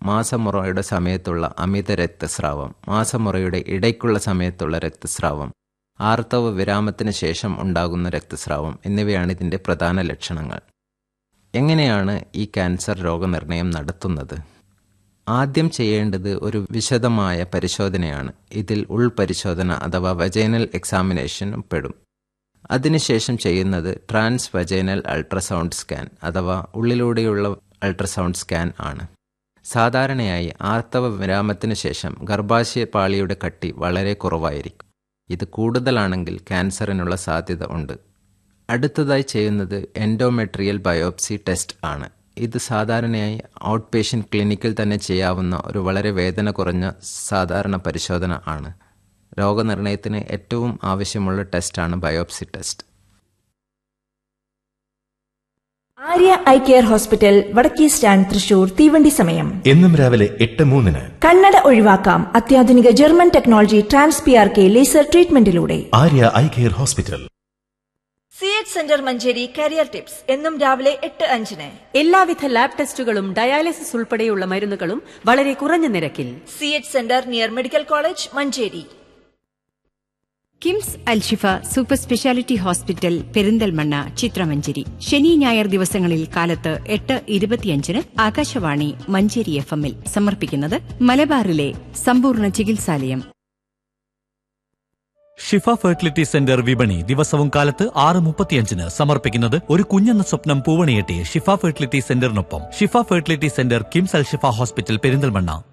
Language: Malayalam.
മാസമുറയുടെ സമയത്തുള്ള അമിത രക്തസ്രാവം മാസമുറയുടെ ഇടയ്ക്കുള്ള സമയത്തുള്ള രക്തസ്രാവം ആർത്തവ വിരാമത്തിന് ശേഷം ഉണ്ടാകുന്ന രക്തസ്രാവം എന്നിവയാണ് ഇതിൻ്റെ പ്രധാന ലക്ഷണങ്ങൾ എങ്ങനെയാണ് ഈ ക്യാൻസർ രോഗനിർണയം നടത്തുന്നത് ആദ്യം ചെയ്യേണ്ടത് ഒരു വിശദമായ പരിശോധനയാണ് ഇതിൽ ഉൾപരിശോധന അഥവാ വജൈനൽ എക്സാമിനേഷൻ പെടും അതിനുശേഷം ചെയ്യുന്നത് ട്രാൻസ് വജൈനൽ അൾട്രാസൗണ്ട് സ്കാൻ അഥവാ ഉള്ളിലൂടെയുള്ള അൾട്രാസൗണ്ട് സ്കാൻ ആണ് സാധാരണയായി ആർത്തവ വിരാമത്തിന് ശേഷം ഗർഭാശയ പാളിയുടെ കട്ടി വളരെ കുറവായിരിക്കും ഇത് കൂടുതലാണെങ്കിൽ ക്യാൻസറിനുള്ള സാധ്യത ഉണ്ട് അടുത്തതായി ചെയ്യുന്നത് എൻഡോമെട്രിയൽ ബയോപ്സി ടെസ്റ്റ് ആണ് ഇത് സാധാരണയായി ഔട്ട് പേഷ്യൻ്റ് ക്ലിനിക്കിൽ തന്നെ ചെയ്യാവുന്ന ഒരു വളരെ വേദന കുറഞ്ഞ സാധാരണ പരിശോധന ആണ് രോഗനിർണയത്തിന് ഏറ്റവും ആവശ്യമുള്ള ടെസ്റ്റാണ് biopsy test Arya eye care hospital വടക്കേ സ്റ്റാൻഡ് തൃശൂർ തീവണ്ടി സമയം എന്നും രാവിലെ എട്ട് മൂന്നിന് കണ്ണട ഒഴിവാക്കാം അത്യാധുനിക German technology trans P R K laser ട്രീറ്റ്മെന്റിലൂടെ Arya eye care hospital C H centre Manjeri career tips എന്നും രാവിലെ എട്ട് അഞ്ചിന് എല്ലാവിധ ലാബ് ടെസ്റ്റുകളും ഡയാലിസിസ് ഉൾപ്പെടെയുള്ള മരുന്നുകളും വളരെ കുറഞ്ഞ നിരക്കിൽ C H centre near medical college Manjeri KIMS Al Shifa super speciality hospital Perinthalmanna ചിത്രമഞ്ചേരി ശനി ഞായർ ദിവസങ്ങളിൽ കാലത്ത് എട്ട് ഇരുപത്തിയഞ്ചിന് ആകാശവാണി മഞ്ചേരി എഫ് എമ്മിൽ സമർപ്പിക്കുന്നത് മലബാറിലെ സമ്പൂർണ്ണ ചികിത്സാലയം ഷിഫ ഫെർട്ടിലിറ്റി സെന്റർ വിപണി ദിവസവും കാലത്ത് ആറ് മുപ്പത്തിയഞ്ചിന് സമർപ്പിക്കുന്നത് ഒരു കുഞ്ഞെന്ന സ്വപ്നം പൂവണിയെട്ടി ഷിഫ ഫെർട്ടിലിറ്റി സെന്ററിനൊപ്പം Shifa fertility centre KIMS Al Shifa hospital Perinthalmanna